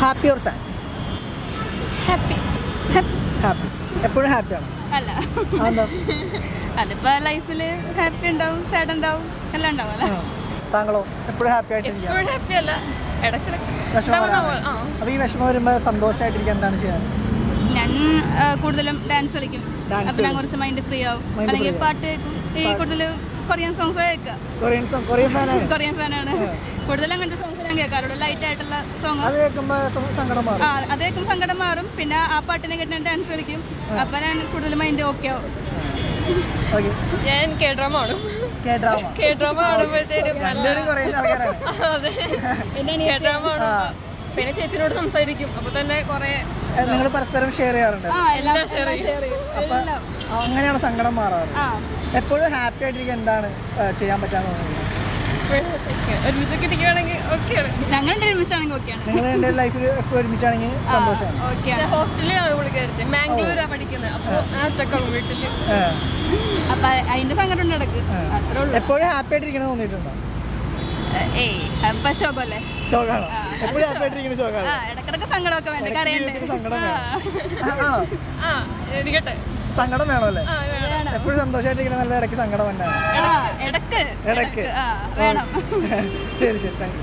Happy or sad happy happy എപ്പോഴും ഹാപ്പിയാണ് അല്ല അതെന്താ അതിപ്പോ ലൈഫിൽ ഹാപ്പി ഉണ്ടാവും സാഡ് ഉണ്ടാവും എല്ലാം ഉണ്ടാവും അല്ലേ ആ. താങ്കളോ എപ്പോഴും ഹാപ്പി ആയിട്ടിരിക്കുക എപ്പോഴും ഹാപ്പി അല്ല ഇടക്കിടക്ക് വിഷമം ഉണ്ടാവുന്ന വരാതെ. പോലെ. ആ. അപ്പൊ ഈ വിഷമം വരുമ്പോ സന്തോഷമായിട്ടിരിക്കാൻ എന്താണ് ചെയ്യാൻ ഞാൻ ആ, കൂടുതലും ഡാൻസ് കളിക്കും Dance അപ്പൊ ഞാൻ കുറച്ച് മൈൻഡ് ഫ്രീ ആവും Mind അല്ലെങ്കിൽ free പാട്ട് കേൾക്കും ഈ കൂടുതൽ കൊറിയൻ സോങ്സ് കേൾക്കുക കൊറിയൻ സോങ് കൊറിയൻ ഫാനാണ് കൊറിയൻ ഫാനാണ് കൂടുതൽ അങ്ങനത്തെ സോങ്സ് ഞാൻ കേൾക്കാറുള്ളൂ ലൈറ്റ് ആയിട്ടുള്ള സോങ് അത് കേൾക്കുമ്പോ സ- സങ്കടം മാറും ആ അത് കേൾക്കുമ്പോൾ സങ്കടം മാറും പിന്നെ ആ പാട്ടിനെ കേട്ട് ഡാൻസ് കളിക്കും അപ്പൊ ഞാൻ കൂടുതൽ മൈൻഡ് ഓക്കെ ആവും ഓക്കെ ഞാൻ കെ ഡ്രാമ കാണും കെ ഡ്രാമ കെ ഡ്രാമ കാണുമ്പോഴത്തേനും രണ്ടുപേരും കൊറിയൻ ആൾക്കാരാണ് അതെ കെ ഡ്രാമ കാണുമ്പോ പിന്നെ ചേച്ചിനോട് സംസാരിക്കും അപ്പൊ തന്നെ കൊറേ നിങ്ങൾ പരസ്പരം ഷെയർ ചെയ്യാറുണ്ട് ആ എല്ലാം എല്ലാം share ചെയ്യും. ഷെയർ ചെയ്യും അപ്പൊ എല്ലാം അങ്ങനെയാണ് സങ്കടം മാറാറ് ആ എപ്പോഴും ഹാപ്പി ആയിട്ടിരിക്കാൻ എന്താണ് ആ, ചെയ്യാൻ പറ്റാന്ന് തോന്നുന്നത് ഒരുമിച്ചൊക്കെ ഇരിക്കുവാണെങ്കിൽ ഓക്കെയാണ് ഞങ്ങൾ ഒരുമിച്ചാണെങ്കിൽ ഓക്കെയാണ് നിങ്ങൾ എൻ്റെ ലൈഫിൽ എപ്പോഴും ഒരുമിച്ചാണെങ്കിൽ സന്തോഷമാണ് ഓക്കെയാണ് പക്ഷെ ഹോസ്റ്റലിലാണ് പുള്ളിക്കാരത്തി മാംഗ്ലൂരാ പഠിക്കുന്നത് അപ്പൊ ആ ഒറ്റക്കാവും വീട്ടില് ആ. അപ്പൊ അതിന്റെ സങ്കടം ഉണ്ട് ഇടക്ക് അത്രേ ഉള്ളൂ എപ്പോഴും ഹാപ്പി ആയിട്ടിരിക്കണം തോന്നിയിട്ടുണ്ടോ ഏയ് അപ്പൊ ശോകല്ലേ ഷോക്കാണോ ആ, എപ്പോഴും ഹാപ്പി ആയിട്ടിരിക്കുന്ന ഷോക്കാണ് ആ ഇടക്കിടക്ക് സങ്കടമൊക്കെ വേണ്ട ഇടയ്ക്ക് കരയണ്ടേ ജീവിതത്തിൽ സങ്കടം ആ. ആണോ ആ ഇരിക്കട്ടെ സങ്കടം വേണമല്ലേ ആ വേണം വേണം. എപ്പോഴും സന്തോഷമായിട്ടിരിക്കണം നല്ല ഇടയ്ക്ക് സങ്കടം തന്നെയാണ് ആ, ഇടക്ക് ഇടയ്ക്ക്. ആ വേണം ശരി ശരി താങ്ക്